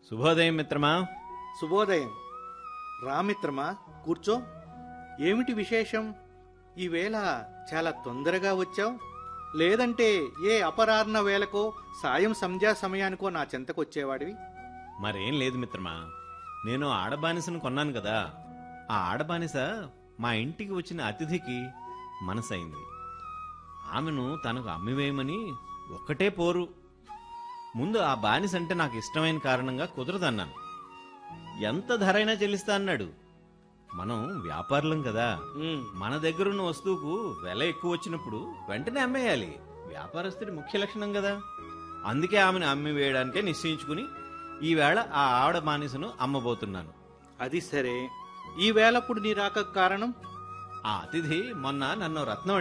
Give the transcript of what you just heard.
శుభోదయం మిత్రమా శుభోదయం రామిత్రమా కూర్చో ఏమిటి విశేషం ఈవేళ చాలా తొందరగా వచ్చావు లేదంటే ఏ అపరాహ్న వేళకో సాయం సంధ్యా సమయానికో నా చెంతకొచ్చేవాడివి మరేం లేదు మిత్రమా నేను ఆడబానిసను కొన్నాను కదా ఆ ఆడబానిస మా ఇంటికి వచ్చిన అతిథికి మనసైంది ఆమెను తనకు అమ్మివేయమని ఒక్కటే పోరు ముందు ఆ బానిస అంటే నాకు ఇష్టమైన కారణంగా కుదరదన్నాను ఎంత ధరైనా చెల్లిస్తా అన్నాడు మనం వ్యాపారులం కదా ఉమ్, మన దగ్గరున్న వస్తువుకు వెల ఎక్కువ వచ్చినప్పుడు వెంటనే అమ్మేయాలి వ్యాపారస్తుడి ముఖ్య లక్షణం కదా అందుకే ఆమెను అమ్మి వేయడానికే నిశ్చయించుకుని ఈవేళ ఆ ఆవిడ బానిసను అమ్మబోతున్నాను అది సరే ఈ వేళప్పుడు నీ రాక కారణం ఆ అతిథి మొన్న నన్ను రత్నం